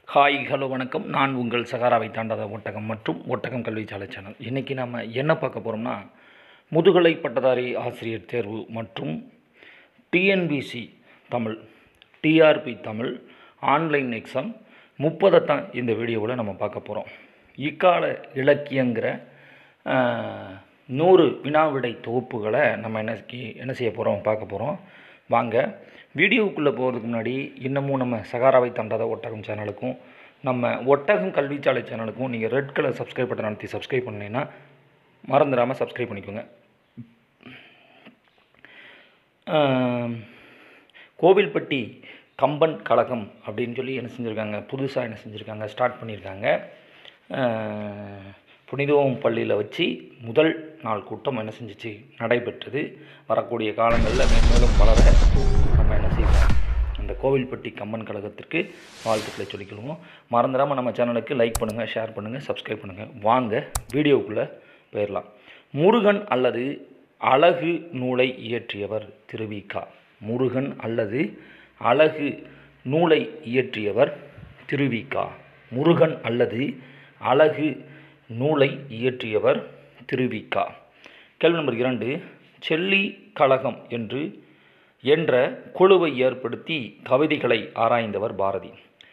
Hi hello வணக்கம் நான் உங்கள் சகாராவை தாண்டாத ஒட்டகம் மற்றும் ஒட்டகம் கல்வி சாலை சேனல் இன்றைக்கி நாம் என்ன பார்க்க போகிறோம்னா முதுகலை பட்டதாரி ஆசிரியர் தேர்வு மற்றும் TNPSC Tamil TRB Tamil online exam முப்பதை தான் இந்த வீடியோவில் நம்ம பார்க்க போகிறோம் இக்கால இலக்கியங்கிற ஆஹ், நூறு வினாவிடை தொகுப்புகளை நம்ம என்ன கி- என்ன செய்ய போகிறோம் பார்க்க போகிறோம் வாங்க வீடியோவுக்குள்ளே போகிறதுக்கு முன்னாடி இன்னமும் நம்ம சகாராவை தாண்டாத ஒட்டகம் சேனலுக்கும் நம்ம ஒட்டகம் கல்விச்சாலை சேனலுக்கும் நீங்கள் ரெட் கலர் சப்ஸ்கிரைப் பட்டன் அழுத்தி சப்ஸ்கிரைப் பண்ணீங்கன்னா மறந்துடாமல் சப்ஸ்கிரைப் பண்ணிக்கோங்க ஆம், கோவில்பட்டி கம்பன் கழகம் அப்படின்னு சொல்லி என்ன செஞ்சுருக்காங்க புதுசாக என்ன செஞ்சுருக்காங்க ஸ்டார்ட் பண்ணியிருக்காங்க ஆஹ், புனிதோம் பள்ளியில் வச்சு முதல் நாள் கூட்டம் என்ன செஞ்சுச்சு நடைபெற்றது வரக்கூடிய காலங்களில் மேலும் வளர நம்ம என்ன செய்வோம் அந்த கோவில்பட்டி கம்பன் கழகத்திற்கு வாழ்த்துக்களை சொல்லிக்கொள்வோம் மறந்துடாமல் நம்ம சேனலுக்கு லைக் பண்ணுங்கள் ஷேர் பண்ணுங்கள் சப்ஸ்கிரைப் பண்ணுங்கள் வாங்க வீடியோவுக்குள்ளே போயிடலாம் முருகன் அல்லது அழகு நூலை இயற்றியவர் திருவிகா முருகன் அல்லது அழகு நூலை இயற்றியவர் திருவிகா முருகன் அல்லது அழகு நூலை இயற்றியவர் திருவிகா கேள்வி நம்பர் இரண்டு செல்லி கழகம் என்று என்ற குழுவை ஏற்படுத்தி கவிதைகளை ஆராய்ந்தவர் பாரதி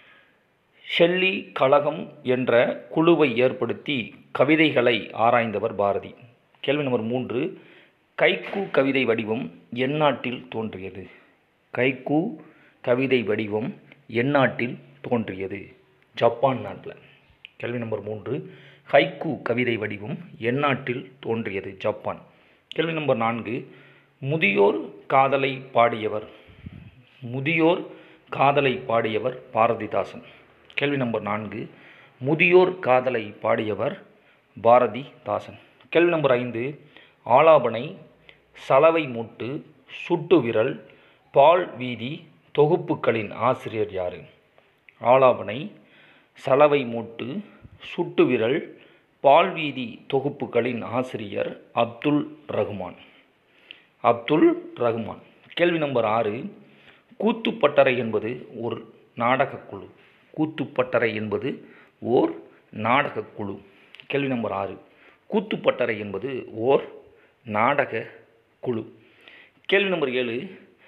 ஷெல்லி கழகம் என்ற குழுவை ஏற்படுத்தி கவிதைகளை ஆராய்ந்தவர் பாரதி கேள்வி நம்பர் மூன்று கைக்கு கவிதை வடிவம் எந்நாட்டில் தோன்றியது கைக்கு கவிதை வடிவம் எந்நாட்டில் தோன்றியது ஜப்பான் நாட்டில் கேள்வி நம்பர் மூன்று ஹைக்கு கவிதை வடிவம் எந்நாட்டில் தோன்றியது ஜப்பான் கேள்வி நம்பர் நான்கு முதியோர் காதலை பாடியவர் முதியோர் காதலை பாடியவர் பாரதிதாசன் கேள்வி நம்பர் நான்கு முதியோர் காதலை பாடியவர் பாரதிதாசன் கேள்வி நம்பர் ஐந்து ஆலாபனை சலவை மூட்டு சுட்டு விரல் பால் வீதி தொகுப்புகளின் ஆசிரியர் யார் ஆலாபனை சலவை மூட்டு சுட்டு விரல் பால் வீதி தொகுப்புகளின் ஆசிரியர் அப்துல் ரகுமான் அப்துல் ரகுமான் கேள்வி நம்பர் ஆறு கூத்துப்பட்டறை என்பது ஒரு நாடகக் குழு கூத்துப்பட்டறை என்பது ஓர் நாடகக் குழு கேள்வி நம்பர் ஆறு கூத்துப்பட்டறை என்பது ஓர் நாடக குழு கேள்வி நம்பர் ஏழு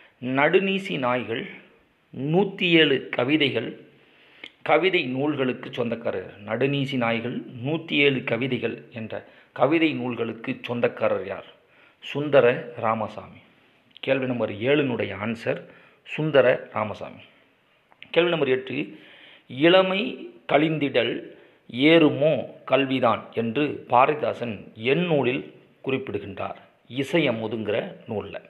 நடுநீசி நாய்கள் நூற்றி ஏழு கவிதைகள் கவிதை நூல்களுக்கு சொந்தக்காரர் நடுநீசி நாய்கள் நூற்றி ஏழு கவிதைகள் என்ற கவிதை நூல்களுக்கு சொந்தக்காரர் யார் சுந்தர ராமசாமி கேள்வி நம்பர் ஏழுனுடைய ஆன்சர் சுந்தர ராமசாமி கேள்வி நம்பர் எட்டு இளமை கழிந்திடல் ஏறுமோ கல்விதான் என்று பாரதிதாசன் என் நூலில் குறிப்பிடுகின்றார் இசையமுதுங்கிற நூலில்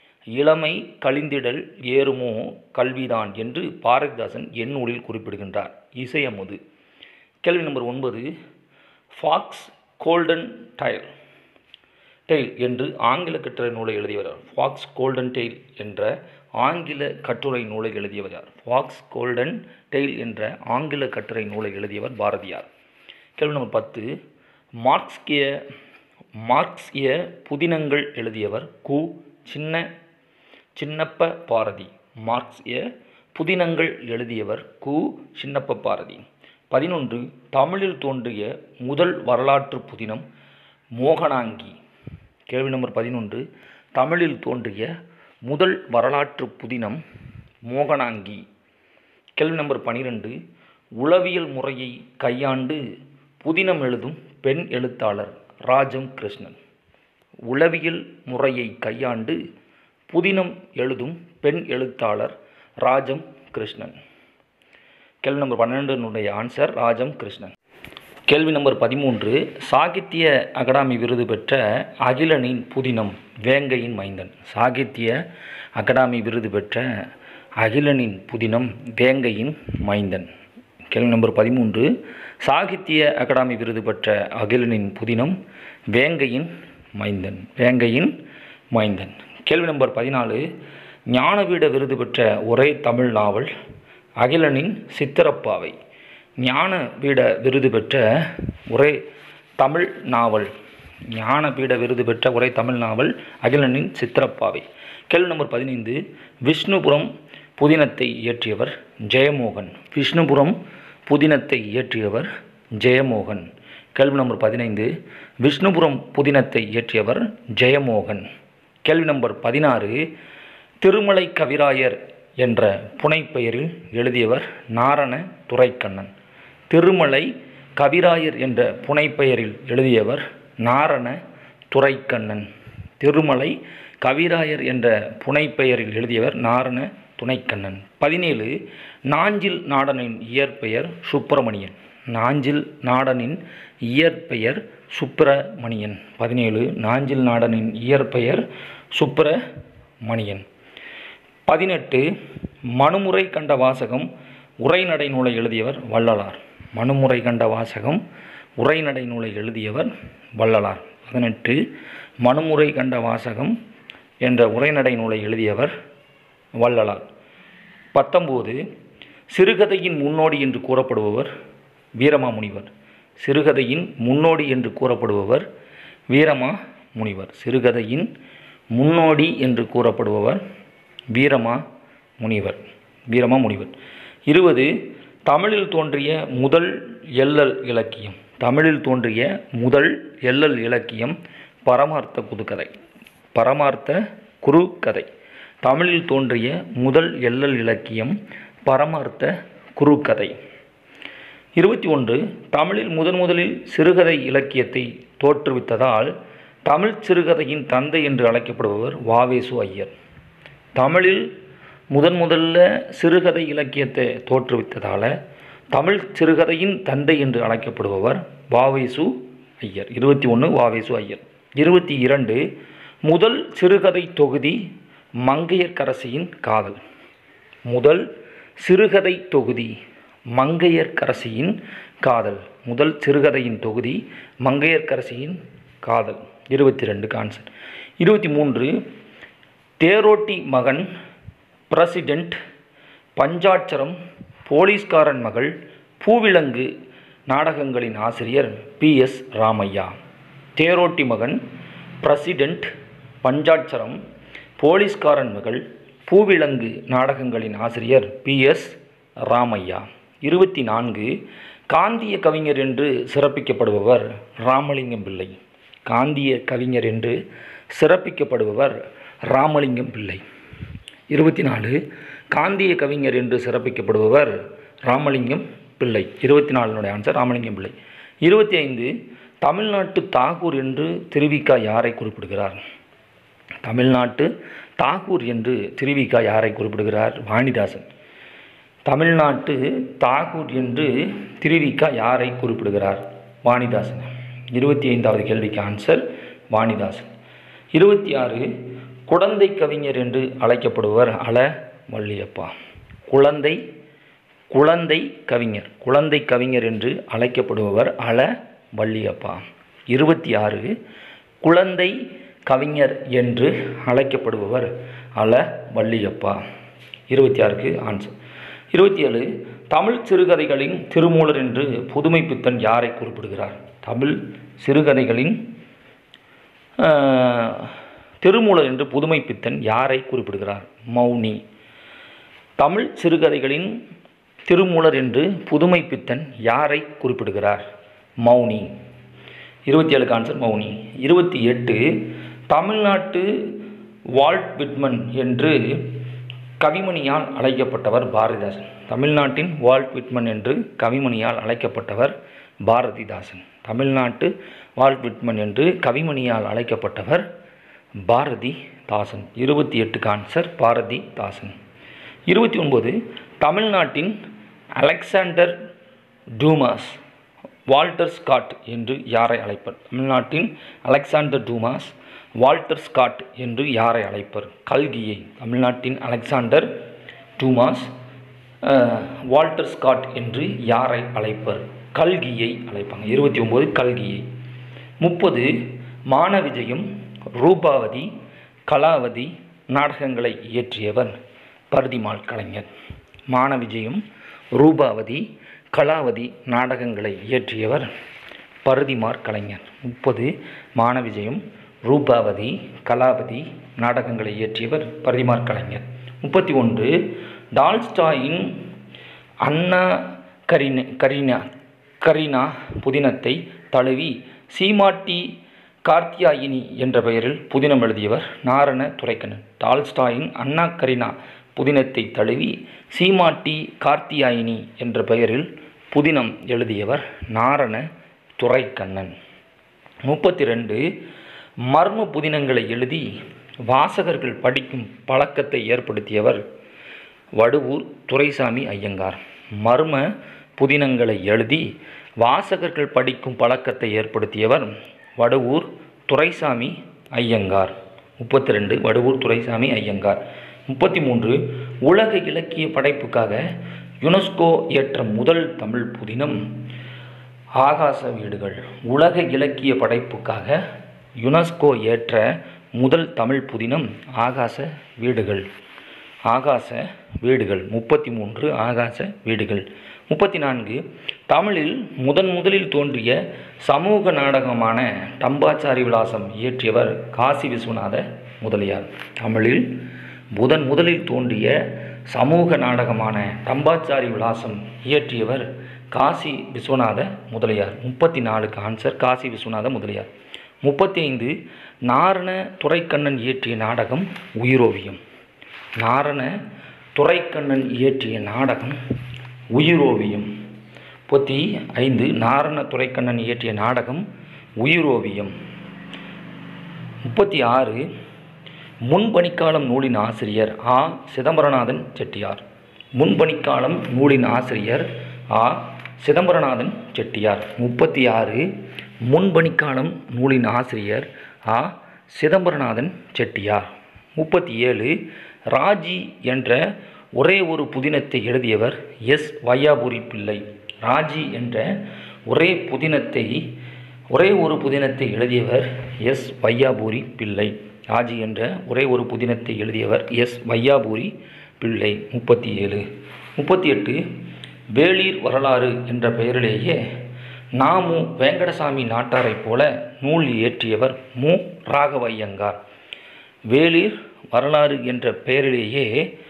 இளமை கழிந்திடல் ஏறுமோ கல்விதான் என்று பாரதிதாசன் என் நூலில் குறிப்பிடுகின்றார் இசையமுது கேள்வி நம்பர் ஒன்பது ஃபாக்ஸ் கோல்டன் டயல் டெய்ல் என்று ஆங்கில கட்டுரை நூலை எழுதியவர் யார்? ஃபாக்ஸ் கோல்டன் டெய்ல் என்ற ஆங்கில கட்டுரை நூலை எழுதியவர் யார் ஃபாக்ஸ் கோல்டன் டெய்ல் என்ற ஆங்கில கட்டுரை நூலை எழுதியவர் பாரதியார் கேள்வி நம்பர் பத்து மார்க்ஸ்கிய மார்க்சிய புதினங்கள் எழுதியவர் கு சின்ன சின்னப்ப பாரதி மார்க்சிய புதினங்கள் எழுதியவர் கு சின்னப்ப பாரதி பதினொன்று தமிழில் தோன்றிய முதல் வரலாற்று புதினம் மோகனாங்கி கேள்வி நம்பர் பதினொன்று தமிழில் தோன்றிய முதல் வரலாற்று புதினம் மோகனாங்கி கேள்வி நம்பர் பனிரெண்டு உளவியல் முறையை கையாண்டு புதினம் எழுதும் பெண் எழுத்தாளர் ராஜம் கிருஷ்ணன் உளவியல் முறையை கையாண்டு புதினம் எழுதும் பெண் எழுத்தாளர் ராஜம் கிருஷ்ணன் கேள்வி நம்பர் பன்னெண்டுனுடைய ஆன்சர் ராஜம் கிருஷ்ணன் கேள்வி நம்பர் பதிமூன்று சாகித்ய அகாடமி விருது பெற்ற அகிலனின் புதினம் வேங்கையின் மைந்தன் சாகித்ய அகாடமி விருது பெற்ற அகிலனின் புதினம் வேங்கையின் மைந்தன் கேள்வி நம்பர் பதிமூன்று சாகித்ய அகாடமி விருது பெற்ற அகிலனின் புதினம் வேங்கையின் மைந்தன் வேங்கையின் மைந்தன் கேள்வி நம்பர் பதினாலு ஞானபீட விருது பெற்ற ஒரே தமிழ் நாவல் அகிலனின் சித்திரப்பாவை ஞானபீட விருது பெற்ற ஒரே தமிழ் நாவல் ஞானபீட விருது பெற்ற ஒரே தமிழ் நாவல் அகிலனின் சித்திரப்பாவை கேள்வி நம்பர் பதினைந்து விஷ்ணுபுரம் புதினத்தை இயற்றியவர் ஜெயமோகன் விஷ்ணுபுரம் புதினத்தை இயற்றியவர் ஜெயமோகன் கேள்வி நம்பர் பதினைந்து விஷ்ணுபுரம் புதினத்தை இயற்றியவர் ஜெயமோகன் கேள்வி நம்பர் பதினாறு திருமலை கவிராயர் என்ற புனைப்பெயரில் எழுதியவர் நாரண துரைக்கண்ணன் திருமலை கவிராயர் என்ற புனைப்பெயரில் எழுதியவர் நாரண துரைக்கண்ணன் திருமலை கவிராயர் என்ற புனைப்பெயரில் எழுதியவர் நாரண துணைக்கண்ணன் பதினேழு நாஞ்சில் நாடனின் இயற்பெயர் சுப்பிரமணியன் நாஞ்சில் நாடனின் இயற்பெயர் சுப்பிரமணியன் பதினேழு நாஞ்சில் நாடனின் இயற்பெயர் சுப்பிரமணியன் பதினெட்டு மனுமுறை கண்ட வாசகம் உரைநடை நூலை எழுதியவர் வள்ளலார் மனுமுறை கண்ட வாசகம் உரைநடை நூலை எழுதியவர் வள்ளலார் பதினெட்டு மனுமுறை கண்ட வாசகம் என்ற உரைநடை நூலை எழுதியவர் வள்ளலார் பத்தொம்போது சிறுகதையின் முன்னோடி என்று கூறப்படுபவர் வீரமாமுனிவர் சிறுகதையின் முன்னோடி என்று கூறப்படுபவர் வீரமா முனிவர் சிறுகதையின் முன்னோடி என்று கூறப்படுபவர் வீரமா முனிவர் வீரமா முனிவர் இருபது தமிழில் தோன்றிய முதல் எல்லல் இலக்கியம் தமிழில் தோன்றிய முதல் எல்லல் இலக்கியம் பரமார்த்த குதுக்கதை பரமார்த்த குறுக்கதை தமிழில் தோன்றிய முதல் எல்லல் இலக்கியம் பரமார்த்த குறுக்கதை இருபத்தி ஒன்று தமிழில் முதன் முதலில் சிறுகதை இலக்கியத்தை தோற்றுவித்ததால் தமிழ் சிறுகதையின் தந்தை என்று அழைக்கப்படுபவர் வாவேசு ஐயர் தமிழில் முதன் முதல்ல சிறுகதை இலக்கியத்தை தோற்றுவித்ததால் தமிழ் சிறுகதையின் தந்தை என்று அழைக்கப்படுபவர் வாவேசு ஐயர் இருபத்தி ஒன்று வாவேசு ஐயர் இருபத்தி இரண்டு முதல் சிறுகதை தொகுதி மங்கையர்க்கரசியின் காதல் முதல் சிறுகதை தொகுதி மங்கையர்க்கரசியின் காதல் முதல் சிறுகதையின் தொகுதி மங்கையர்க்கரசியின் காதல் இருபத்தி ரெண்டு கான்சர் இருபத்தி மூன்று தேரோட்டி மகன் பிரசிடெண்ட் பஞ்சாட்சரம் போலீஸ்காரன் மகள் பூவிலங்கு நாடகங்களின் ஆசிரியர் பி எஸ் ராமையா தேரோட்டி மகன் பிரசிடெண்ட் பஞ்சாட்சரம் போலீஸ்காரன் மகள் பூவிலங்கு நாடகங்களின் ஆசிரியர் பி எஸ் ராமையா இருபத்தி நான்கு காந்திய கவிஞர் என்று சிறப்பிக்கப்படுபவர் ராமலிங்கம் பிள்ளை காந்திய கவிஞர் என்று சிறப்பிக்கப்படுபவர் ராமலிங்கம் பிள்ளை இருபத்தி நாலு காந்திய கவிஞர் என்று சிறப்பிக்கப்படுபவர் ராமலிங்கம் பிள்ளை இருபத்தி நாலுனுடைய ஆன்சர் ராமலிங்கம் பிள்ளை இருபத்தி ஐந்து தமிழ்நாட்டு தாகூர் என்று திருவிக்கா யாரை குறிப்பிடுகிறார் தமிழ்நாட்டு தாகூர் என்று திருவிக்கா யாரை குறிப்பிடுகிறார் வாணிதாசன் தமிழ்நாட்டு தாகூர் என்று திருவிக்கா யாரை குறிப்பிடுகிறார் வாணிதாசன் இருபத்தி ஐந்தாவது கேள்விக்கு ஆன்சர் வாணிதாசன் இருபத்தி ஆறு குழந்தை கவிஞர் என்று அழைக்கப்படுபவர் அல வள்ளியப்பா குழந்தை குழந்தை கவிஞர் குழந்தை கவிஞர் என்று அழைக்கப்படுபவர் அல வள்ளியப்பா இருபத்தி ஆறு குழந்தை கவிஞர் என்று அழைக்கப்படுபவர் அல வள்ளியப்பா இருபத்தி ஆறுக்கு ஆன்சர் இருபத்தி ஏழு தமிழ் சிறுகதைகளின் திருமூலர் என்று புதுமை பித்தன் யாரை குறிப்பிடுகிறார் தமிழ் சிறுகதைகளின் ஆஹ், திருமூலர் என்று புதுமை பித்தன் யாரை குறிப்பிடுகிறார் மௌனி தமிழ் சிறுகதைகளின் திருமூலர் என்று புதுமை பித்தன் யாரை குறிப்பிடுகிறார் மௌனி இருபத்தி ஏழுக்கு ஆன்சர் மௌனி இருபத்தி எட்டு தமிழ்நாட்டு வால்ட் விட்மன் என்று கவிமணியால் அழைக்கப்பட்டவர் பாரதிதாசன் தமிழ்நாட்டின் வால்ட் விட்மன் என்று கவிமணியால் அழைக்கப்பட்டவர் பாரதிதாசன் தமிழ்நாட்டு வால்ட் விட்மன் என்று கவிமணியால் அழைக்கப்பட்டவர் பாரதிதாசன் இருபத்தி எட்டுக்கு ஆன்சர் பாரதிதாசன் இருபத்தி ஒன்பது தமிழ்நாட்டின் அலெக்சாண்டர் டூமாஸ் வால்டர் ஸ்காட் என்று யாரை அழைப்பர் தமிழ்நாட்டின் அலெக்சாண்டர் டூமாஸ் வால்டர் ஸ்காட் என்று யாரை அழைப்பர் கல்கியை தமிழ்நாட்டின் Alexander Dumas ah, Walter Scott என்று யாரை அழைப்பர் கல்கியை அழைப்பாங்க இருபத்தி ஒம்பது கல்கியை முப்பது மானவிஜயம் ரூபாவதி கலாவதி நாடகங்களை இயற்றியவர் பர்திமால் கலைஞர் மானவிஜயம் ரூபாவதி கலாவதி நாடகங்களை இயற்றியவர் பருதிமார் கலைஞர் முப்பது மானவிஜயம் ரூபாவதி கலாவதி நாடகங்களை இயற்றியவர் பருதிமார் கலைஞர் முப்பத்தி ஒன்று டால்ஸ்டாயின் அண்ணா கரீன கரீனா கரீனா புதினத்தை தழுவி சீமாட்டி கார்த்தியாயினி என்ற பெயரில் புதினம் எழுதியவர் நாரண துரைக்கண்ணன் டால்ஸ்டாயின் அண்ணா கரீனா புதினத்தை தழுவி சீமாட்டி கார்த்தியாயினி என்ற பெயரில் புதினம் எழுதியவர் நாரண துரைக்கண்ணன் முப்பத்தி ரெண்டு மர்ம புதினங்களை எழுதி வாசகர்கள் படிக்கும் பழக்கத்தை ஏற்படுத்தியவர் வடுவூர் துரைசாமி ஐயங்கார் மர்ம புதினங்களை எழுதி வாசகர்கள் படிக்கும் பழக்கத்தை ஏற்படுத்தியவர் வடுவூர் துரைசாமி ஐயங்கார் முப்பத்தி ரெண்டு வடுவூர் துரைசாமி ஐயங்கார் முப்பத்தி மூன்று உலக இலக்கிய படைப்புக்காக யுனெஸ்கோ ஏற்ற முதல் தமிழ் புதினம் ஆகாச வீடுகள் உலக இலக்கிய படைப்புக்காக யுனெஸ்கோ ஏற்ற முதல் தமிழ் புதினம் ஆகாச வீடுகள் ஆகாச வீடுகள் முப்பத்தி மூன்று ஆகாச வீடுகள் முப்பத்தி நான்கு தமிழில் முதன் முதலில் தோன்றிய சமூக நாடகமான டம்பாச்சாரி விலாசம் இயற்றியவர் காசி விஸ்வநாத முதலியார் தமிழில் முதன் முதலில் தோன்றிய சமூக நாடகமான டம்பாச்சாரி விலாசம் இயற்றியவர் காசி விஸ்வநாத முதலியார் முப்பத்தி நாலுக்கு ஆன்சர் காசி விஸ்வநாத முதலியார் முப்பத்தி ஐந்து நாரண துரைக்கண்ணன் இயற்றிய நாடகம் உயிரோவியம் நாரண துரைக்கண்ணன் இயற்றிய நாடகம் உயிரோவியம் முப்பத்தி ஐந்து நாரண துரைக்கண்ணன் இயற்றிய நாடகம் உயிரோவியம் முப்பத்தி ஆறு முன்பணிக்காலம் நூலின் ஆசிரியர் ஆ சிதம்பரநாதன் செட்டியார் முன்பணிக்காலம் நூலின் ஆசிரியர் ஆ சிதம்பரநாதன் செட்டியார் முப்பத்தி ஆறு முன்பணிக்காலம் நூலின் ஆசிரியர் ஆ சிதம்பரநாதன் செட்டியார் முப்பத்தி ஏழு ராஜி என்ற ஒரே ஒரு புதினத்தை எழுதியவர் எஸ் வையாபுரி பிள்ளை ராஜி என்ற ஒரே புதினத்தை ஒரே ஒரு புதினத்தை எழுதியவர் எஸ் வையாபூரி பிள்ளை ராஜி என்ற ஒரே ஒரு புதினத்தை எழுதியவர் எஸ் வையாபூரி பிள்ளை முப்பத்தி ஏழு முப்பத்தி எட்டு வேளீர் வரலாறு என்ற பெயரிலேயே நாமு வேங்கடசாமி நாட்டாரைப் போல நூல் இயற்றியவர் மு ராகவையங்கார் வேளீர் வரலாறு என்ற பெயரிலேயே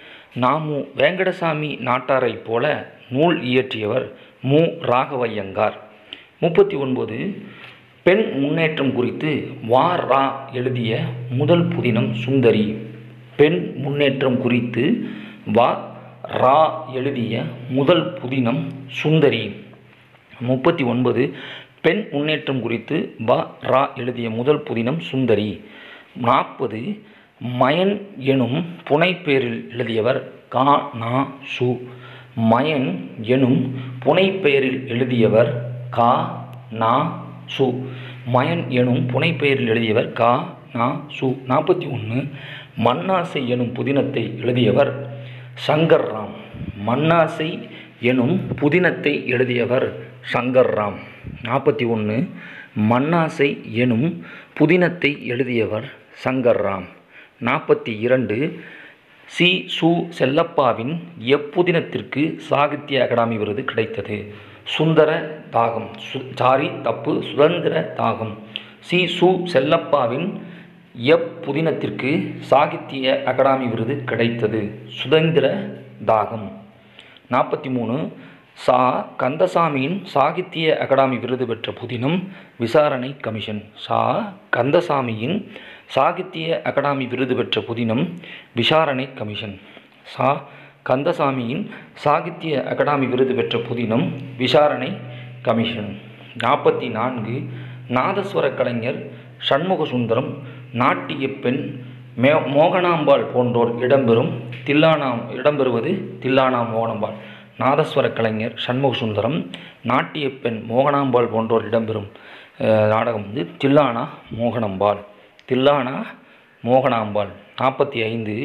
நாமு வேங்கடசாமி நாட்டாரைப் போல நூல் இயற்றியவர் மு ராகவையங்கார் முப்பத்தி ஒன்பது பெண் முன்னேற்றம் குறித்து வா ரா எழுதிய முதல் புதினம் சுந்தரி பெண் முன்னேற்றம் குறித்து வா ரா எழுதிய முதல் புதினம் சுந்தரி முப்பத்தி ஒன்பது பெண் முன்னேற்றம் குறித்து வ ரா எழுதிய முதல் புதினம் சுந்தரி நாற்பது மயன் எனும் புனைப்பெயரில் எழுதியவர் கா நா சு மயன் எனும் புனைப்பெயரில் எழுதியவர் கா நா சு மயன் எனும் புனைப்பெயரில் எழுதியவர் கா நா சு நாற்பத்தி ஒன்று மண்ணாசை எனும் புதினத்தை எழுதியவர் சங்கர்ராம் மண்ணாசை எனும் புதினத்தை எழுதியவர் சங்கர்ராம் நாற்பத்தி ஒன்று மண்ணாசை எனும் புதினத்தை எழுதியவர் சங்கர்ராம் நாற்பத்தி இரண்டு சி சு செல்லப்பாவின் எப்புதினத்திற்கு சாகித்ய அகாடமி விருது கிடைத்தது சுந்தர தாகம் சு சாரி தப்பு சுதந்திர தாகம் சி சு செல்லப்பாவின் எப்புதினத்திற்கு சாகித்ய அகாடமி விருது கிடைத்தது சுதந்திர தாகம் நாற்பத்தி மூணு சா கந்தசாமியின் சாகித்ய அகாடமி விருது பெற்ற புதினம் விசாரணை கமிஷன் சா கந்தசாமியின் சாகித்ய அகாடமி விருது பெற்ற புதினம் விசாரணை கமிஷன் சா கந்தசாமியின் சாகித்ய அகாடமி விருது பெற்ற புதினம் விசாரணை கமிஷன் நாற்பத்தி நான்கு நாதஸ்வர கலைஞர் சண்முக சுந்தரம் நாட்டிய பெண் மே மோகனாம்பாள் போன்றோர் இடம்பெறும் தில்லானா இடம்பெறுவது தில்லானா மோகனாம்பாள் நாதஸ்வர கலைஞர் சண்முக சுந்தரம் நாட்டிய பெண் மோகனாம்பாள் போன்றோர் இடம்பெறும் அஹ், நாடகம் வந்து தில்லானா மோகனாம்பாள் தில்லானா மோகனாம்பாள் நாற்பத்தி ஐந்து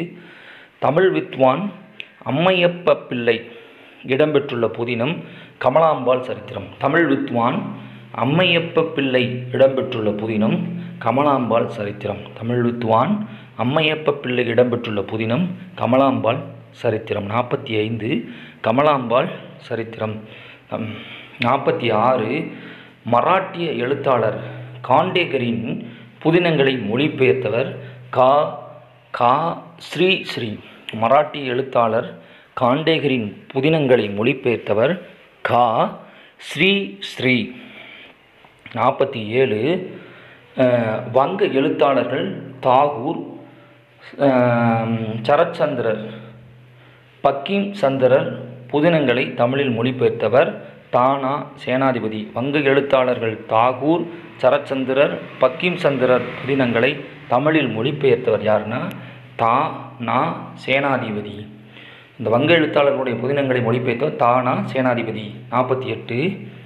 தமிழ் வித்வான் அம்மையப்ப பிள்ளை இடம்பெற்றுள்ள புதினம் கமலாம்பாள் சரித்திரம் தமிழ் வித்வான் அம்மையப்ப பிள்ளை இடம்பெற்றுள்ள புதினம் கமலாம்பாள் சரித்திரம் தமிழ் வித்வான் அம்மையப்ப பிள்ளை இடம்பெற்றுள்ள புதினம் கமலாம்பாள் சரித்திரம் நாற்பத்தி ஐந்து கமலாம்பாள் சரித்திரம் ஹம், நாற்பத்தி ஆறு மராட்டிய எழுத்தாளர் காண்டேகரின் புதினங்களை மொழிபெயர்த்தவர் கா கா ஸ்ரீ ஸ்ரீ மராட்டிய எழுத்தாளர் காண்டேகரின் புதினங்களை மொழிபெயர்த்தவர் கா ஸ்ரீ ஸ்ரீ நாற்பத்தி ஏழு அஹ், வங்க எழுத்தாளர்கள் தாகூர் அஹ், சரச்சந்திரர் பக்கிம் சந்திரர் புதினங்களை தமிழில் மொழிபெயர்த்தவர் தானா சேனாதிபதி வங்க எழுத்தாளர்கள் தாகூர் சரச்சந்திரர் பக்கிம் சந்திரர் புதினங்களை தமிழில் மொழிபெயர்த்தவர் யாருன்னா தா நா சேனாதிபதி இந்த வங்க எழுத்தாளர்களுடைய புதினங்களை மொழிபெயர்த்தவர் தானா சேனாதிபதி நாற்பத்தி எட்டு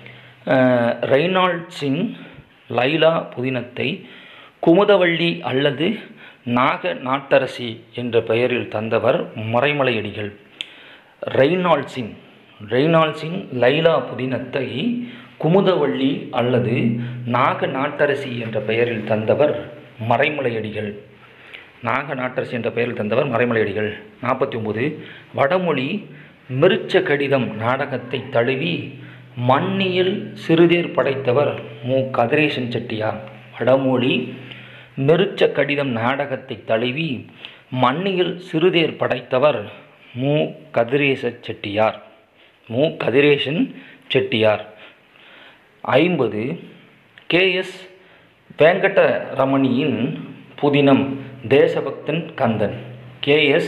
ரெய்னால்ட்ஸின் லைலா புதினத்தை குமுதவள்ளி அல்லது நாக நாட்டரசி என்ற பெயரில் தந்தவர் மறைமலையடிகள் ரெய்னால்ட்ஸின் ரெய்னால்ட்ஸின் லைலா புதினத்தை குமுதவள்ளி அல்லது நாக நாட்டரசி என்ற பெயரில் தந்தவர் மறைமலையடிகள் நாக நாட்டரசி என்ற பெயரில் தந்தவர் மறைமலையடிகள் நாற்பத்தி ஒம்பது வடமொழி மிருச்ச கடிதம் நாடகத்தை தழுவி மண்ணியில் சிறுதேர் படைத்தவர் மு கதிரேசன் செட்டியார் வடமொழி மிருச்ச கடிதம் நாடகத்தை தழுவி மண்ணியில் சிறுதேர் படைத்தவர் மு கதிரேச செட்டியார் மு கதிரேசன் செட்டியார் ஐம்பது கேஎஸ் வெங்கடரமணியின் புதினம் தேசபக்தன் கந்தன் கேஎஸ்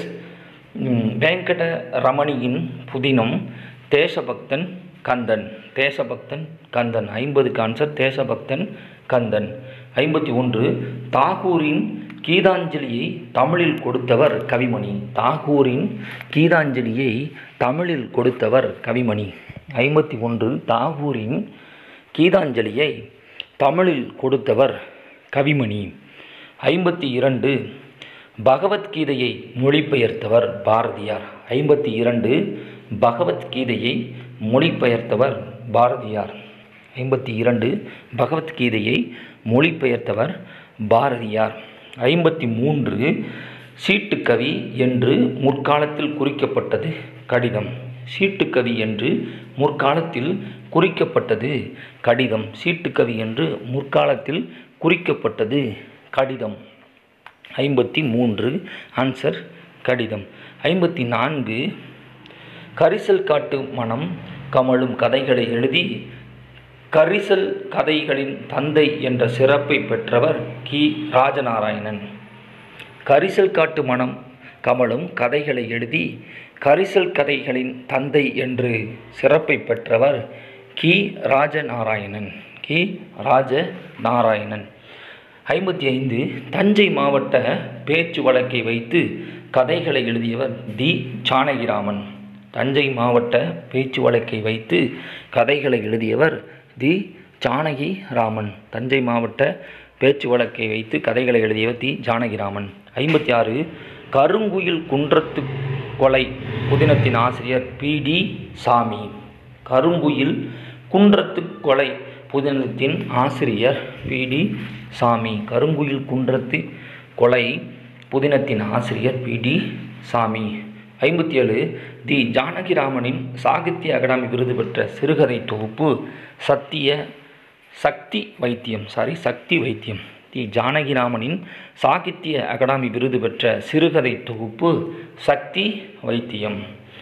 வெங்கடரமணியின் புதினம் தேசபக்தன் கந்தன் தேசபக்தன் கந்தன் ஐம்பதுக்கு ஆன்சர் தேசபக்தன் கந்தன் ஐம்பத்தி ஒன்று தாகூரின் கீதாஞ்சலியை தமிழில் கொடுத்தவர் கவிமணி தாகூரின் கீதாஞ்சலியை தமிழில் கொடுத்தவர் கவிமணி ஐம்பத்தி ஒன்று தாகூரின் கீதாஞ்சலியை தமிழில் கொடுத்தவர் கவிமணி ஐம்பத்தி இரண்டு பகவத்கீதையை மொழிபெயர்த்தவர் பாரதியார் ஐம்பத்தி இரண்டு பகவத்கீதையை மொழிபெயர்த்தவர் பாரதியார் ஐம்பத்தி இரண்டு பகவத்கீதையை மொழிபெயர்த்தவர் பாரதியார் ஐம்பத்தி மூன்று சீட்டுக்கவி என்று முற்காலத்தில் குறிக்கப்பட்டது கடிதம் சீட்டுக்கவி என்று முற்காலத்தில் குறிக்கப்பட்டது கடிதம் சீட்டுக்கவி என்று முற்காலத்தில் குறிக்கப்பட்டது கடிதம் ஐம்பத்தி மூன்று ஆன்சர் கடிதம் ஐம்பத்தி நான்கு கரிசல் காட்டு மனம் கமழும் கதைகளை எழுதி கரிசல் கதைகளின் தந்தை என்ற சிறப்பை பெற்றவர் கி ராஜநாராயணன் கரிசல் காட்டு மனம் கமலும் கதைகளை எழுதி கரிசல் கதைகளின் தந்தை என்று சிறப்பை பெற்றவர் கி ராஜநாராயணன் கி ராஜநாராயணன் ஐம்பத்தி ஐந்து தஞ்சை மாவட்ட பேச்சு வழக்கை வைத்து கதைகளை எழுதியவர் தி ஜானகிராமன் தஞ்சை மாவட்ட பேச்சு வழக்கை வைத்து கதைகளை எழுதியவர் தி ஜானகி ராமன் தஞ்சை மாவட்ட பேச்சு வழக்கை வைத்து கதைகளை எழுதியவர் தி ஜானகிராமன் ஐம்பத்தி ஆறு கருங்குயில் குன்றத்து கொலை புதினத்தின் ஆசிரியர் பி டி சாமி கருங்குயில் குன்றத்து கொலை புதினத்தின் ஆசிரியர் பி டி சாமி கருங்குயில் குன்றத்து கொலை புதினத்தின் ஆசிரியர் பி டி சாமி ஐம்பத்தி ஏழு தி ஜானகிராமனின் சாகித்ய அகாடமி விருது பெற்ற சிறுகதை தொகுப்பு சத்திய சக்தி வைத்தியம் சாரி சக்தி வைத்தியம் தி ஜானகிராமனின் சாகித்ய அகாடமி விருது பெற்ற சிறுகதை தொகுப்பு சக்தி வைத்தியம்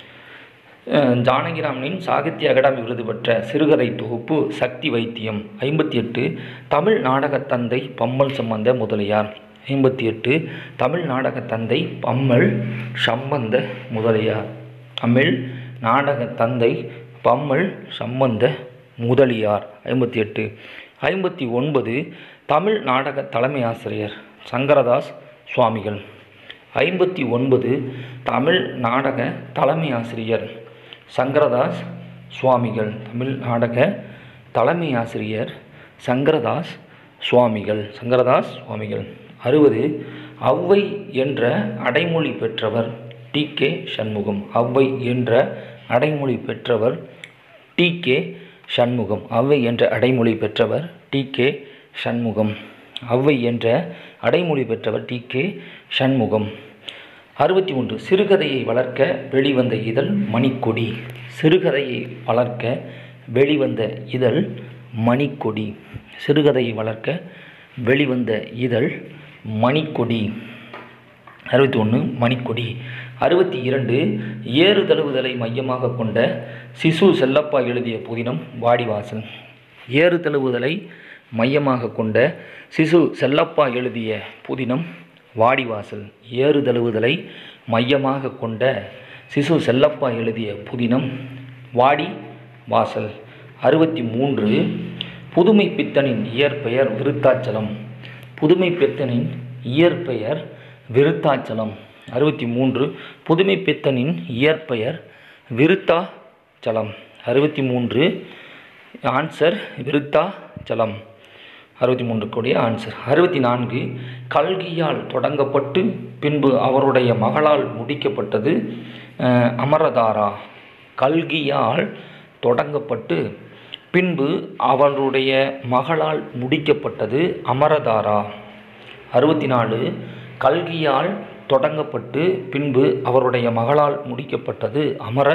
அஹ் ஜானகிராமனின் சாகித்ய அகாடமி விருது பெற்ற சிறுகதை தொகுப்பு சக்தி வைத்தியம் ஐம்பத்தி எட்டு தமிழ் நாடகத் தந்தை பம்மல் சம்பந்த முதலியார் ஐம்பத்தி எட்டு தமிழ் நாடகத் தந்தை பம்மல் சம்பந்த முதலியார் தமிழ் நாடகத் தந்தை பம்மல் சம்பந்த முதலியார் ஐம்பத்தி எட்டு ஐம்பத்தி ஒன்பது தமிழ் நாடக தலைமை ஆசிரியர் சங்கரதாஸ் சுவாமிகள் ஐம்பத்தி ஒன்பது தமிழ் நாடக தலைமை ஆசிரியர் சங்கரதாஸ் சுவாமிகள் தமிழ் நாடக தலைமை ஆசிரியர் சங்கரதாஸ் சுவாமிகள் சங்கரதாஸ் சுவாமிகள் அறுபது ஔவை என்ற அடைமொழி பெற்றவர் டி கே சண்முகம் ஔவை என்ற அடைமொழி பெற்றவர் டி கே சண்முகம் ஔவை என்ற அடைமொழி பெற்றவர் டி கே சண்முகம் ஔவை என்ற அடைமொழி பெற்றவர் டி கே சண்முகம் அறுபத்தி ஒன்று சிறுகதையை வளர்க்க வெளிவந்த இதழ் மணிக்கொடி சிறுகதையை வளர்க்க வெளிவந்த இதழ் மணிக்கொடி சிறுகதையை வளர்க்க வெளிவந்த இதழ் மணிக்கொடி அறுபத்தி ஒன்று மணிக்கொடி அறுபத்தி இரண்டு ஏறு தழுவுதலை மையமாக கொண்ட சிசு செல்லப்பா எழுதிய புதினம் வாடிவாசல் ஏறு தழுவுதலை மையமாக கொண்ட சிசு செல்லப்பா எழுதிய புதினம் வாடிவாசல் ஏறு தழுவுதலை மையமாக கொண்ட சிசு செல்லப்பா எழுதிய புதினம் வாடி வாசல் அறுபத்தி மூன்று புதுமை பித்தனின் இயற்பெயர் விருத்தாச்சலம் புதுமை பித்தனின் இயற்பெயர் விருத்தாச்சலம் அறுபத்தி மூன்று புதுமை பித்தனின் இயற்பெயர் விருத்தாச்சலம் அறுபத்தி மூன்று ஆன்சர் விருத்தாச்சலம் அறுபத்தி மூன்றுக்குடைய ஆன்சர் அறுபத்தி நான்கு கல்கியால் தொடங்கப்பட்டு பின்பு அவருடைய மகளால் முடிக்கப்பட்டது அஹ், அமரதாரா கல்கியால் தொடங்கப்பட்டு பின்பு அவருடைய மகளால் முடிக்கப்பட்டது அமரதாரா அறுபத்தி நாலு கல்கியால் தொடங்கப்பட்டு பின்பு அவருடைய மகளால் முடிக்கப்பட்டது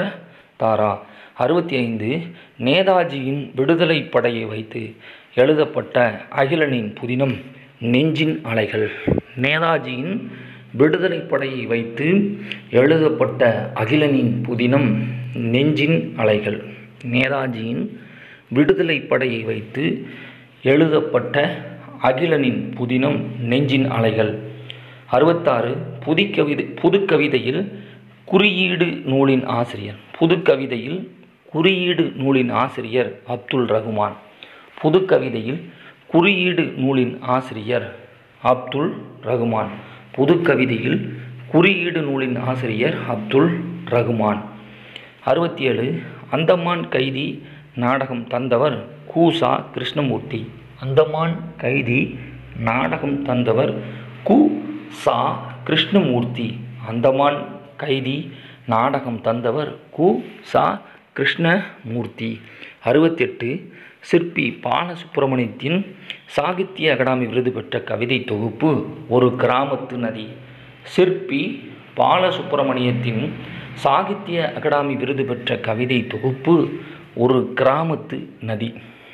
அமரதாரா அறுபத்தி ஐந்து நேதாஜியின் விடுதலை படையை வைத்து எழுதப்பட்ட அகிலனின் புதினம் நெஞ்சின் அலைகள் நேதாஜியின் விடுதலை படையை வைத்து எழுதப்பட்ட அகிலனின் புதினம் நெஞ்சின் அலைகள் நேதாஜியின் விடுதலை படையை வைத்து எழுதப்பட்ட அகிலனின் புதினம் நெஞ்சின் அலைகள் அறுபத்தாறு புதுக்கவிதை புதுக்கவிதையில் குறியீடு நூலின் ஆசிரியர் புதுக்கவிதையில் குறியீடு நூலின் ஆசிரியர் அப்துல் ரகுமான் புதுக்கவிதையில் குறியீடு நூலின் ஆசிரியர் அப்துல் ரகுமான் புதுக்கவிதையில் குறியீடு நூலின் ஆசிரியர் அப்துல் ரகுமான் அறுபத்தி ஏழு அந்தமான் கைதி நாடகம் தந்தவர் கூசா கிருஷ்ணமூர்த்தி அந்தமான் கைதி நாடகம் தந்தவர் கு சா கிருஷ்ணமூர்த்தி அந்தமான் கைதி நாடகம் தந்தவர் கு சா கிருஷ்ணமூர்த்தி அறுபத்தெட்டு சிற்பி பாலசுப்பிரமணியத்தின் சாகித்ய அகாடமி விருது பெற்ற கவிதை தொகுப்பு ஒரு கிராமத்து நதி சிற்பி பாலசுப்பிரமணியத்தின் சாகித்ய அகாடமி விருது பெற்ற கவிதை தொகுப்பு ஒரு கிராமத்து நதி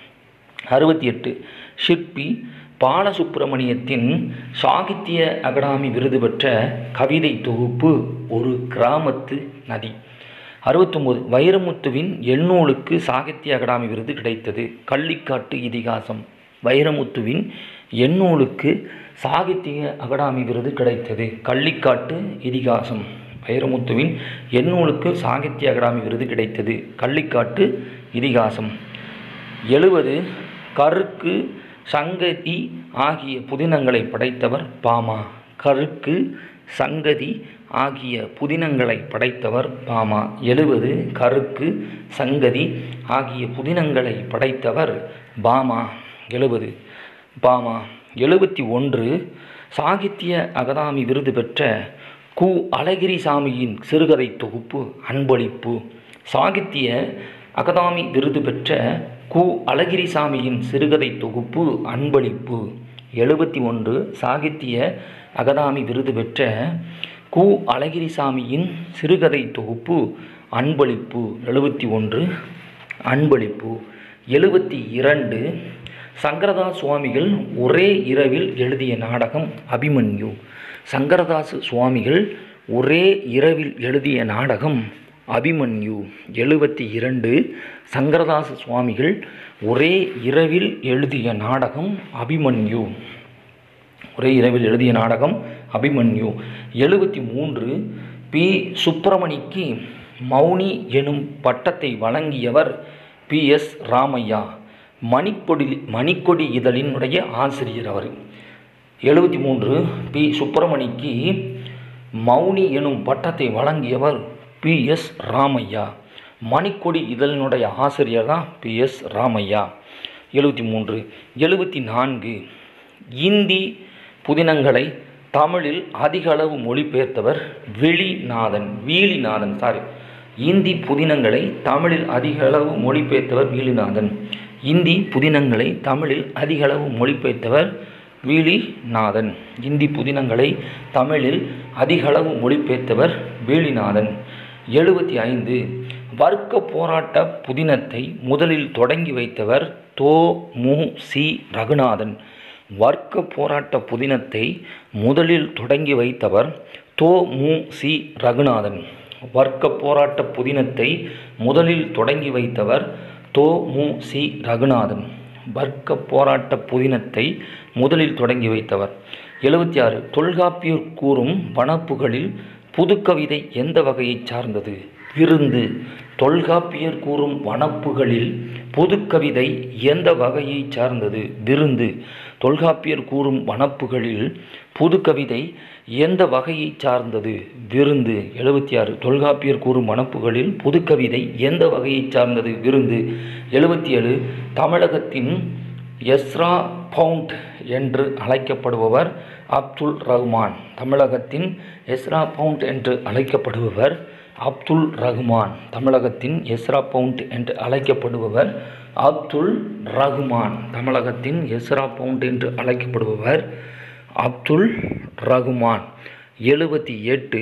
அறுபத்தி எட்டு சிற்பி பாலசுப்பிரமணியத்தின் சாகித்ய அகாடமி விருது பெற்ற கவிதை தொகுப்பு ஒரு கிராமத்து நதி அறுபத்தொம்போது வைரமுத்துவின் எண்ணூலுக்கு சாகித்ய அகாடமி விருது கிடைத்தது கள்ளிக்காட்டு இதிகாசம் வைரமுத்துவின் எண்ணூலுக்கு சாகித்ய அகாடமி விருது கிடைத்தது கள்ளிக்காட்டு இதிகாசம் வைரமுத்துவின் எண்ணூலுக்கு சாகித்ய அகாடமி விருது கிடைத்தது கள்ளிக்காட்டு இதிகாசம் எழுபது கருக்கு சங்கதி ஆகிய புதினங்களை படைத்தவர் பாமா கருக்கு சங்கதி ஆகிய புதினங்களை படைத்தவர் பாமா எழுபது கருக்கு சங்கதி ஆகிய புதினங்களை படைத்தவர் பாமா எழுபது பாமா எழுபத்தி ஒன்று சாகித்ய அகாதமி விருது பெற்ற கு அழகிரிசாமியின் சிறுகதை தொகுப்பு அன்பளிப்பு சாகித்ய அகாதமி விருது பெற்ற கு அழகிரிசாமியின் சிறுகதை தொகுப்பு அன்பளிப்பு எழுபத்தி ஒன்று சாகித்ய அகாதமி விருது பெற்ற கு அழகிரிசாமியின் சிறுகதை தொகுப்பு அன்பளிப்பு எழுபத்தி ஒன்று அன்பளிப்பு எழுபத்தி இரண்டு சங்கரதாஸ் சுவாமிகள் ஒரே இரவில் எழுதிய நாடகம் அபிமன்யு சங்கரதாஸ் சுவாமிகள் ஒரே இரவில் எழுதிய நாடகம் அபிமன்யு எழுபத்தி இரண்டு சங்கரதாஸ் சுவாமிகள் ஒரே இரவில் எழுதிய நாடகம் அபிமன்யு ஒரே இரவில் எழுதிய நாடகம் அபிமன்யு எழுபத்தி மூன்று பி சுப்பிரமணிக்கு மௌனி எனும் பட்டத்தை வழங்கியவர் பி எஸ் ராமையா மணிக்கொடி மணிக்கொடி இதழினுடைய ஆசிரியர் அவர் எழுபத்தி மூன்று பி சுப்பிரமணிக்கு மௌனி எனும் பட்டத்தை வழங்கியவர் பி எஸ் ராமையா மணிக்கொடி இதழினுடைய ஆசிரியர் தான் பி எஸ் ராமையா எழுபத்தி மூன்று எழுபத்தி நான்கு இந்தி புதினங்களை தமிழில் அதிக அளவு மொழிபெயர்த்தவர் வெளிநாதன் வீலிநாதன் சாரி இந்தி புதினங்களை தமிழில் அதிக அளவு மொழிபெயர்த்தவர் வீலிநாதன் இந்தி புதினங்களை தமிழில் அதிக அளவு மொழிபெயர்த்தவர் வீலிநாதன் இந்தி புதினங்களை தமிழில் அதிக அளவு மொழிபெயர்த்தவர் வேலிநாதன் எழுபத்தி ஐந்து வர்க்க போராட்ட புதினத்தை முதலில் தொடங்கி வைத்தவர் தோ மு சி ரகுநாதன் வர்க்க போராட்ட புதினத்தை முதலில் தொடங்கி வைத்தவர் தோ மு சி ரகுநாதன் வர்க்க போராட்ட புதினத்தை முதலில் தொடங்கி வைத்தவர் தோ மு சி ரகுநாதன் வர்க்க போராட்ட புதினத்தை முதலில் தொடங்கி வைத்தவர் எழுபத்தி ஆறு தொல்காப்பியர் கூறும் வனப்புகளில் புதுக்கவிதை எந்த வகையைச் சார்ந்தது விருந்து தொல்காப்பியர் கூறும் வனப்புகளில் புதுக்கவிதை எந்த வகையைச் சார்ந்தது விருந்து தொல்காப்பியர் கூறும் வனப்புகளில் புதுக்கவிதை எந்த வகையைச் சார்ந்தது விருந்து எழுபத்தி ஆறு தொல்காப்பியர் கூறும் வனப்புகளில் புதுக்கவிதை எந்த வகையைச் சார்ந்தது விருந்து எழுபத்தி ஏழு தமிழகத்தின் எஸ்ரா பவுண்ட் என்று அழைக்கப்படுபவர் அப்துல் ரஹ்மான் தமிழகத்தின் எஸ்ரா பவுண்ட் என்று அழைக்கப்படுபவர் அப்துல் ரஹ்மான் தமிழகத்தின் எஸ்ரா பவுண்ட் என்று அழைக்கப்படுபவர் அப்துல் ரஹ்மான் தமிழகத்தின் எஸ்ரா பவுண்ட் என்று அழைக்கப்படுபவர் அப்துல் ரஹ்மான் எழுபத்தி எட்டு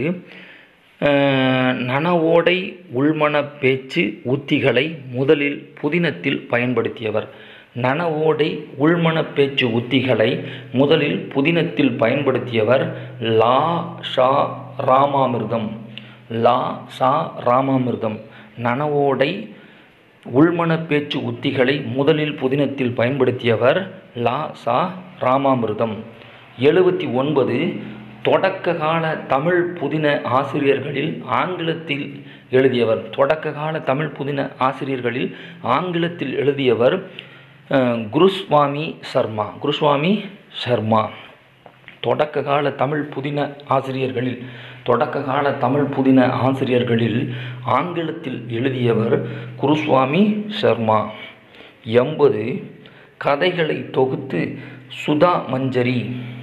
நனவோடை உள்மன பேச்சு உத்திகளை முதலில் புதினத்தில் பயன்படுத்தியவர் நனவோடை உள்மன பேச்சு உத்திகளை முதலில் புதினத்தில் பயன்படுத்தியவர் லா ஷா ராமாமிர்தம் லா சா ராமாமிர்தம் நனவோடை உள்மன பேச்சு உத்திகளை முதலில் புதினத்தில் பயன்படுத்தியவர் லா சா ராமாமிர்தம் எழுபத்தி ஒன்பது தொடக்க கால தமிழ் புதின ஆசிரியர்களில் ஆங்கிலத்தில் எழுதியவர் தொடக்க கால தமிழ் புதின ஆசிரியர்களில் ஆங்கிலத்தில் எழுதியவர் குருஸ்வாமி சர்மா குருஸ்வாமி சர்மா தொடக்க கால தமிழ் புதின ஆசிரியர்களில் தொடக்க கால தமிழ் புதின ஆசிரியர்களில் ஆங்கிலத்தில் எழுதியவர் குருஸ்வாமி சர்மா எண்பது கதைகளை தொகுத்து சுதா மஞ்சரி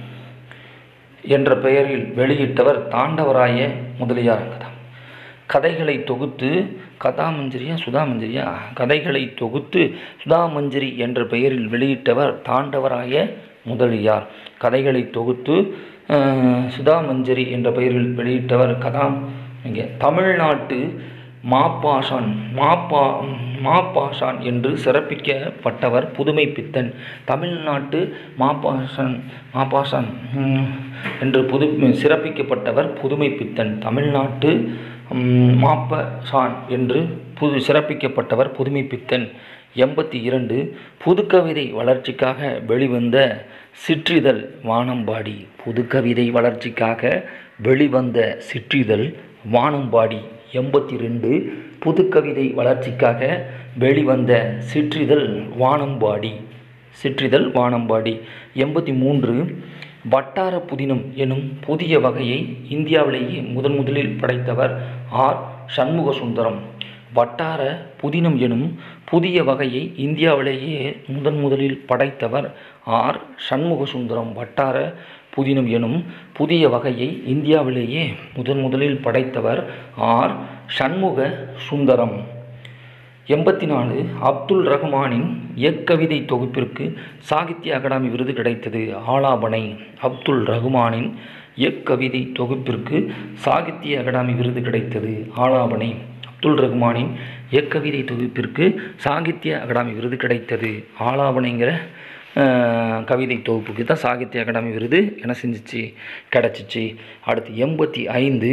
என்ற பெயரில் வெளியிட்டவர் தாண்டவராய முதலியார் கதா கதைகளை தொகுத்து கதாமஞ்சரியா சுதாமஞ்சரியா கதைகளை தொகுத்து சுதாமஞ்சரி என்ற பெயரில் வெளியிட்டவர் தாண்டவராய முதலியார் கதைகளை தொகுத்து சுதாமஞ்சரி என்ற பெயரில் வெளியிட்டவர் கதாம் இங்கே தமிழ்நாட்டு மாப்பாஷான் மாப்பா மாப்பாஷான் என்று சிறப்பிக்கப்பட்டவர் புதுமை பித்தன் தமிழ்நாட்டு மாப்பாஷான் மாப்பாஷான் என்று புது சிறப்பிக்கப்பட்டவர் புதுமை பித்தன் தமிழ்நாட்டு மாப்பசான் என்று புது சிறப்பிக்கப்பட்டவர் புதுமை பித்தன் எண்பத்தி இரண்டு புதுக்கவிதை வளர்ச்சிக்காக வெளிவந்த சிற்றிதழ் வானம்பாடி புதுக்கவிதை வளர்ச்சிக்காக வெளிவந்த சிற்றிதழ் வானம்பாடி எண்பத்தி ரெண்டு புதுக்கவிதை வளர்ச்சிக்காக வெளிவந்த சிற்றிதழ் வானம்பாடி சிற்றிதழ் வானம்பாடி எண்பத்தி மூன்று வட்டார புதினம் எனும் புதிய வகையை இந்தியாவிலேயே முதன் முதலில் படைத்தவர் ஆர் சண்முக சுந்தரம் வட்டார புதினம் எனும் புதிய வகையை இந்தியாவிலேயே முதன் முதலில் படைத்தவர் ஆர் சண்முக சுந்தரம் வட்டார புதினம் எனும் புதிய வகையை இந்தியாவிலேயே முதன் முதலில் படைத்தவர் ஆர் சண்முக சுந்தரம் எண்பத்தி நாலு அப்துல் ரஹ்மானின் எக்கவிதை தொகுப்பிற்கு சாகித்ய அகாடமி விருது கிடைத்தது ஆலாபனை அப்துல் ரஹ்மானின் எக்கவிதை தொகுப்பிற்கு சாகித்ய அகாடமி விருது கிடைத்தது ஆலாபனை அப்துல் ரஹ்மானின் எக்கவிதை தொகுப்பிற்கு சாகித்ய அகாடமி விருது கிடைத்தது ஆலாபனைங்கிற கவிதை தொகுப்புக்கு தான் சாகித்ய அகாடமி விருது என்ன செஞ்சிச்சு கிடச்சிச்சு அடுத்து எண்பத்தி ஐந்து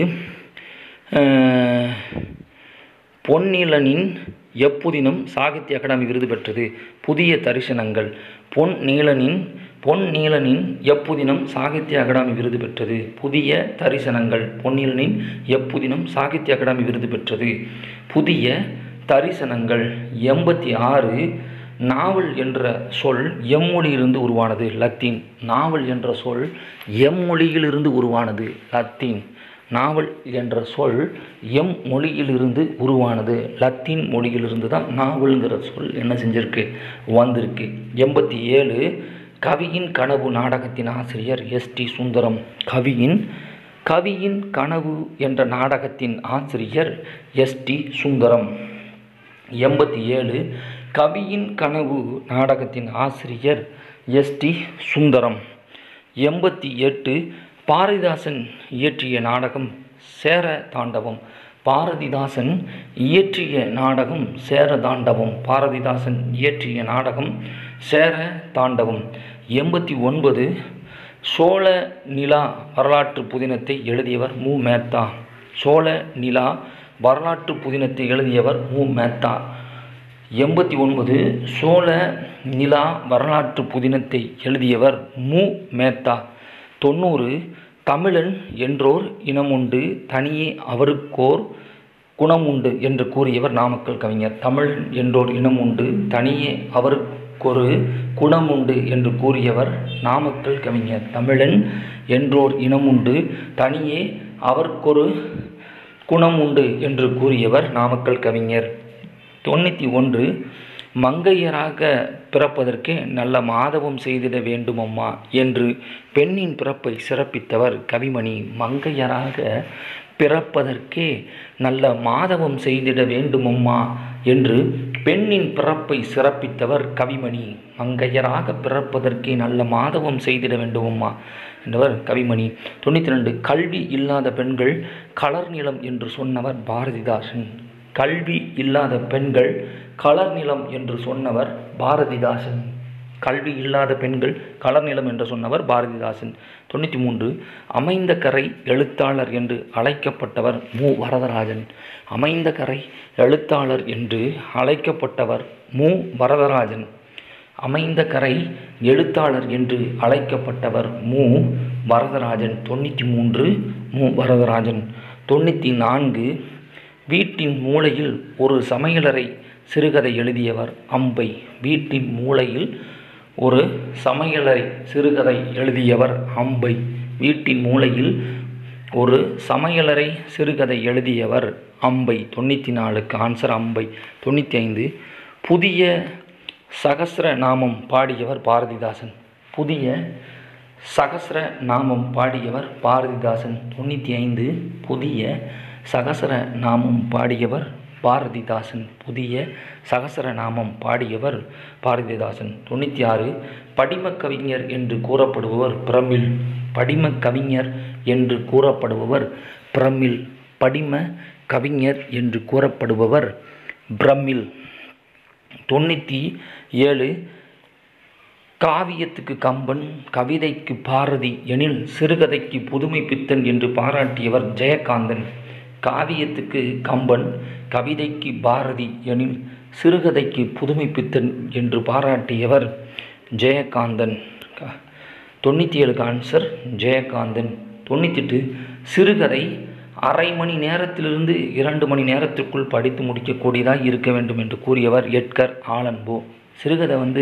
பொன்னிலனின் எப்புதினம் சாகித்ய அகாடமி விருது பெற்றது புதிய தரிசனங்கள் பொன் நீலனின் பொன் நீலனின் எப்புதினம் சாகித்ய அகாடமி விருது பெற்றது புதிய தரிசனங்கள் பொன்னிலனின் எப்புதினம் சாகித்ய அகாடமி விருது பெற்றது புதிய தரிசனங்கள் எண்பத்தி ஆறு நாவல் என்ற சொல் எம்மொழியிலிருந்து உருவானது லத்தீன் நாவல் என்ற சொல் எம்மொழியிலிருந்து உருவானது லத்தீன் நாவல் என்ற சொல் எம் மொழியிலிருந்து உருவானது லத்தீன் மொழியிலிருந்து தான் நாவல்ங்கிற சொல் என்ன செஞ்சிருக்கு வந்திருக்கு எண்பத்தி ஏழு கவியின் கனவு நாடகத்தின் ஆசிரியர் எஸ் டி சுந்தரம் கவியின் கவியின் கனவு என்ற நாடகத்தின் ஆசிரியர் எஸ் டி சுந்தரம் எண்பத்தி ஏழு கவியின் கனவு நாடகத்தின் ஆசிரியர் எஸ் டி சுந்தரம் எண்பத்தி எட்டு பாரதிதாசன் இயற்றிய நாடகம் சேர தாண்டவம் பாரதிதாசன் இயற்றிய நாடகம் சேர தாண்டவம் பாரதிதாசன் இயற்றிய நாடகம் சேர தாண்டவம் எண்பத்தி ஒன்பது சோழ நிலா வரலாற்று புதினத்தை எழுதியவர் மு மேத்தா சோழ நிலா வரலாற்று புதினத்தை எழுதியவர் மு மேத்தா எண்பத்தி ஒன்பது சோழ நிலா வரலாற்று புதினத்தை எழுதியவர் மு மேத்தா தொண்ணூறு தமிழன் என்றோர் இனமுண்டு தனியே அவருக்கோர் குணமுண்டு என்று கூறியவர் நாமக்கல் கவிஞர் தமிழன் என்றோர் இனமுண்டு தனியே அவருக்கொரு குணமுண்டு என்று கூறியவர் நாமக்கல் கவிஞர் தமிழன் என்றோர் இனமுண்டு தனியே அவர்க்கொரு குணம் உண்டு என்று கூறியவர் நாமக்கல் கவிஞர் தொண்ணூற்றி ஒன்று மங்கையராக பிறப்பதற்கே நல்ல மாதவம் செய்திட வேண்டுமம்மா என்று பெண்ணின் பிறப்பை சிறப்பித்தவர் கவிமணி மங்கையராக பிறப்பதற்கே நல்ல மாதவம் செய்திட வேண்டுமம்மா என்று பெண்ணின் பிறப்பை சிறப்பித்தவர் கவிமணி மங்கையராக பிறப்பதற்கே நல்ல மாதவம் செய்திட வேண்டுமம்மா என்றவர் கவிமணி தொண்ணூற்றி ரெண்டு கல்வி இல்லாத பெண்கள் கலர் நிலம் என்று சொன்னவர் பாரதிதாசன் கல்வி இல்லாத பெண்கள் கலர் நிலம் என்று சொன்னவர் பாரதிதாசன் கல்வி இல்லாத பெண்கள் கலர் நிலம் என்று சொன்னவர் பாரதிதாசன் தொண்ணூற்றி மூன்று அமைந்த கரை எழுத்தாளர் என்று அழைக்கப்பட்டவர் மு வரதராஜன் அமைந்த கரை எழுத்தாளர் என்று அழைக்கப்பட்டவர் மு வரதராஜன் அமைந்த கரை எழுத்தாளர் என்று அழைக்கப்பட்டவர் மு வரதராஜன் தொண்ணூற்றி மூன்று மு வரதராஜன் தொண்ணூற்றி நான்கு வீட்டின் மூலையில் ஒரு சமையலறை சிறுகதை எழுதியவர் அம்பை வீட்டின் மூலையில் ஒரு சமையலறை சிறுகதை எழுதியவர் அம்பை வீட்டின் மூலையில் ஒரு சமையலறை சிறுகதை எழுதியவர் அம்பை தொண்ணூற்றி நாலுக்கு ஆன்சர் அம்பை தொண்ணூற்றி ஐந்து புதிய சகஸ்ர நாமம் பாடியவர் பாரதிதாசன் புதிய சகஸ்ர நாமம் பாடியவர் பாரதிதாசன் தொண்ணூற்றி ஐந்து புதிய சகசர நாமம் பாடியவர் பாரதிதாசன் புதிய சகசர நாமம் பாடியவர் பாரதிதாசன் தொண்ணூற்றி ஆறு படிம கவிஞர் என்று கூறப்படுபவர் பிரமிழ் படிம கவிஞர் என்று கூறப்படுபவர் பிரமிழ் படிம கவிஞர் என்று கூறப்படுபவர் பிரமிழ் தொண்ணூற்றி ஏழு காவியத்துக்கு கம்பன் கவிதைக்கு பாரதி எனில் சிறுகதைக்கு புதுமை பித்தன் என்று பாராட்டியவர் ஜெயகாந்தன் காவியத்துக்கு கம்பன் கவிதைக்கு பாரதி எனில் சிறுகதைக்கு புதுமை பித்தன் என்று பாராட்டியவர் ஜெயகாந்தன் தொண்ணூற்றி ஏழுக்கு ஆன்சர் ஜெயகாந்தன் தொண்ணூத்தெட்டு சிறுகதை அரை மணி நேரத்திலிருந்து இரண்டு மணி நேரத்திற்குள் படித்து முடிக்கக்கூடியதாக இருக்க வேண்டும் என்று கூறியவர் எட்கர் ஆலன்போ சிறுகதை வந்து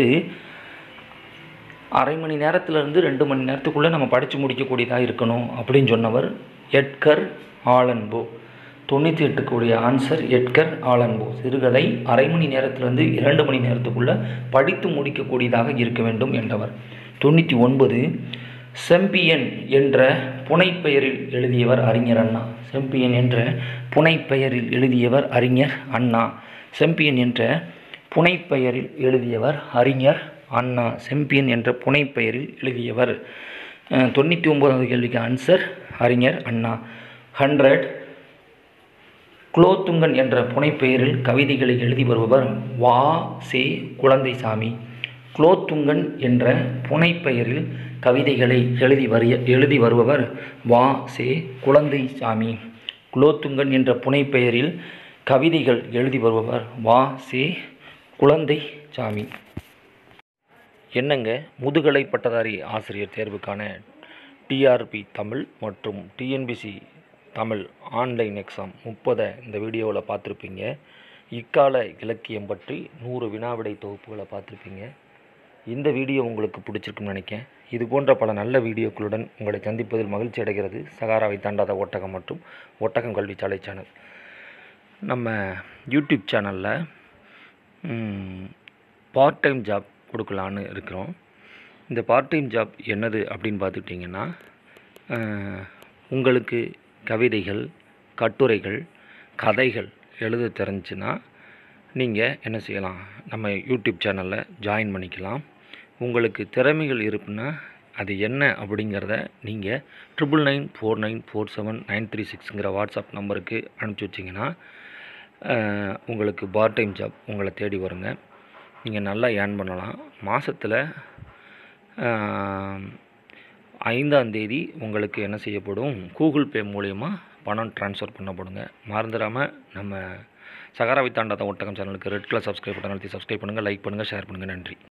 அரை மணி நேரத்திலிருந்து ரெண்டு மணி நேரத்துக்குள்ளே நம்ம படித்து முடிக்கக்கூடியதாக இருக்கணும் அப்படின்னு சொன்னவர் எட்கர் ஆலன்போ தொண்ணூற்றி எட்டுக்குரிய ஆன்சர் எட்கர் ஆலன்போ சிறுகதை அரை மணி நேரத்திலிருந்து இரண்டு மணி நேரத்துக்குள்ளே படித்து முடிக்கக்கூடியதாக இருக்க வேண்டும் என்றவர் தொண்ணூற்றி ஒன்பது செம்பியன் என்ற புனைப்பெயரில் எழுதியவர் அறிஞர் அண்ணா செம்பியன் என்ற புனைப்பெயரில் எழுதியவர் அறிஞர் அண்ணா செம்பியன் என்ற புனைப்பெயரில் எழுதியவர் அறிஞர் அண்ணா செம்பியன் என்ற புனைப்பெயரில் எழுதியவர் தொண்ணூற்றி ஒன்பதாவது கேள்விக்கு ஆன்சர் அறிஞர் அண்ணா ஹண்ட்ரட் குலோத்துங்கன் என்ற புனைப்பெயரில் கவிதைகளை எழுதி வருபவர் வா சே குழந்தைசாமி குலோத்துங்கன் என்ற புனைப்பெயரில் கவிதைகளை எழுதி வரிய எழுதி வருபவர் வா சே குழந்தைசாமி குலோத்துங்கன் என்ற புனைப்பெயரில் கவிதைகள் எழுதி வருபவர் வா சே குழந்தைசாமி என்னங்க முதுகலை பட்டதாரி ஆசிரியர் தேர்வுக்கான டிஆர்பி தமிழ் மற்றும் டிஎன்பிசி தமிழ் ஆன்லைன் எக்ஸாம் முப்பதை இந்த வீடியோவில் பார்த்துருப்பீங்க இக்கால இலக்கியம் பற்றி நூறு வினாவிடை தொகுப்புகளை பார்த்துருப்பீங்க இந்த வீடியோ உங்களுக்கு பிடிச்சிருக்குன்னு நினைக்கிறேன் இது போன்ற பல நல்ல வீடியோக்களுடன் உங்களை சந்திப்பதில் மகிழ்ச்சி அடைகிறது சகாராவை தாண்டாத ஒட்டகம் மற்றும் ஒட்டகம் கல்விச்சாலை சேனல் நம்ம யூடியூப் சேனலில் பார்ட் டைம் ஜாப் கொடுக்கலான்னு இருக்கிறோம் இந்த பார்ட் டைம் ஜாப் என்னது அப்படின்னு பார்த்துக்கிட்டிங்கன்னா உங்களுக்கு கவிதைகள் கட்டுரைகள் கதைகள் எழுத தெரிஞ்சுன்னா நீங்கள் என்ன செய்யலாம் நம்ம யூடியூப் சேனலில் ஜாயின் பண்ணிக்கலாம் உங்களுக்கு திறமைகள் இருக்குன்னா அது என்ன அப்படிங்கிறத நீங்கள் triple nine four nine four seven nine three சிக்ஸுங்கிற வாட்ஸ்அப் நம்பருக்கு அனுப்பிச்சி வச்சிங்கன்னா உங்களுக்கு பார்ட் டைம் ஜாப் உங்களை தேடி வருங்க நீங்கள் நல்லா ஏர்ன் பண்ணலாம் மாதத்தில் ஐந்தாம் தேதி உங்களுக்கு என்ன செய்யப்படும் கூகுள் பே மூலயமா பணம் ட்ரான்ஸ்ஃபர் பண்ணப்படுங்க மறந்துடாமல் நம்ம சகாராவை தாண்டாத ஒட்டகம் சேனலுக்கு ரெட் கலர் சப்ஸ்கிரைப் பட்டன் அழுத்தி சப்ஸ்கிரைப் பண்ணுங்கள் லைக் பண்ணுங்கள் ஷேர் பண்ணுங்கள் நன்றி